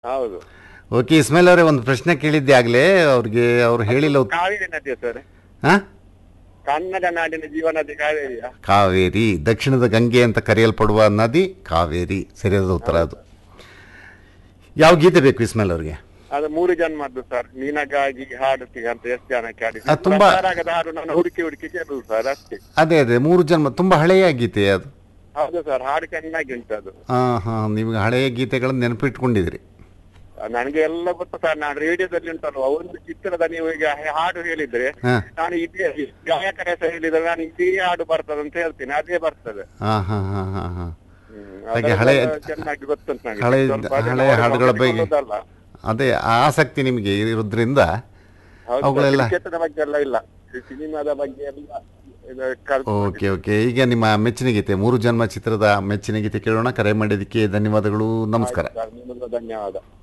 ಹೌದು ಓಕೆ ಇಸ್ಮೇಲ್ ಅವರೇ ಒಂದು ಪ್ರಶ್ನೆ ಕೇಳಿದ್ದೆ ಆಗಲೇ ಅವ್ರಿಗೆ ಅವ್ರು ಹೇಳಿಲ್ಲ ಉತ್- ಕಾವೇರಿ ನದಿಯ ಸರ್ ಹಾ ಕನ್ನಡ ನಾಡಿನ ಜೀವನದಿ ಕಾವೇರಿಯ ಕಾವೇರಿ ದಕ್ಷಿಣದ ಗಂಗೆ ಅಂತ ಕರೆಯಲ್ಪಡುವ ನದಿ ಕಾವೇರಿ ಸರಿಯಾದ ಉತ್ತರ ಅದು ಯಾವ ಗೀತೆ ಬೇಕು ಇಸ್ಮೇಲ್ ಅವ್ರಿಗೆ ಅದು ಮೂರು ಜನ್ಮದ್ದು ಸರ್ ನಿನಗಾಗಿ ಹಾಡುತ್ತೀಗ ಅಂತ ಎಷ್ಟು ಜನಕ್ಕೆ ಅದು ಹಾಡಿದ್ರು ತುಂಬಾ- ಪ್ರಸಾರ ಆಗದ ಹಾಡು ನಾನು ಹುಡುಕಿ ಹುಡುಕಿ ಕೇಳುದು ಸರ್ ಅಷ್ಟೇ ಅದೇ ಅದೇ ಮೂರು ಜನ್ಮ ತುಂಬ ಹಳೆಯ ಗೀತೆ ಅದು ಹೌದು ಸರ್ ಹಾಡು ಚೆನ್ನಾಗಿ ಉಂಟು ಅದು ಹಾಂ ಹಾಂ ನಿಮ್ಗೆ ಹಳೆಯ ಗೀತೆಗಳನ್ನು ನೆನಪಿಟ್ಕೊಂಡಿದ್ದೀರಿ ನನಗೆ ಎಲ್ಲ ಗೊತ್ತು ಸರ್ ನಾನು ರೇಡಿಯೋದಲ್ಲಿ ಉಂಟಲ್ವ ಒಂದು ಚಿತ್ರದ ನೀವು ಈಗ ಹಾಡು ಹೇಳಿದ್ರೆ ಹಾ. ನಾನು ಇದೇ ಗಾಯಕರ ಹೆಸರು ಹೇಳಿದ್ರೆ ನಾನು ಇದೇ ಹಾಡು ಬರ್ತದೆ ಅಂತ ಹೇಳ್ತೀನಿ ಅದೇ ಬರ್ತದೆ ಹಾಂ ಹಾಂ ಹಾಂ ಹಾಂ ಹಾಂ ಹ್ಮ್. ಹಾಗೆ ಅದೆಲ್ಲ ಹಳೆಯ- ಚೆನ್ನಾಗಿ ಗೊತ್ತುಂಟು ನನಗೆ. ಹಳೆಯ- ಸ್ವಲ್ಪ ಅದನ್ನ ಹಳೆಯ ನೋಡಿ ಹಾಡುಗಳ ಬಗ್ಗೆ- ಗೊತ್ತಿರೋದಲ್ಲ. ಅದೇ ಆ ಆಸಕ್ತಿ ನಿಮಗೆ ಇರೋದ್ರಿಂದ ಹೌದು ಸರ್, ಅವುಗಳೆಲ್ಲ ಕ್ರಿಕೆಟ್ನ ಬಗ್ಗೆ ಎಲ್ಲ ಇಲ್ಲ ಈ ಸಿನಿಮಾದ ಬಗ್ಗೆ ಎಲ್ಲ ಇದು ಕಲ್ತು ಓಕೆ ಓಕೆ ಈಗ ನಿಮ್ಮ ಮೆಚ್ಚಿನ ಗೀತೆ ಮೂರು ಜನ್ಮ ಚಿತ್ರದ ಮೆಚ್ಚಿನ ಗೀತೆ ಕೇಳೋಣ ಕರೆ ಮಾಡಿದ್ದಕ್ಕೆ ಧನ್ಯವಾದಗಳು ನಮಸ್ಕಾರ ಸರ್, ನಿಮಗೂ ಧನ್ಯವಾದ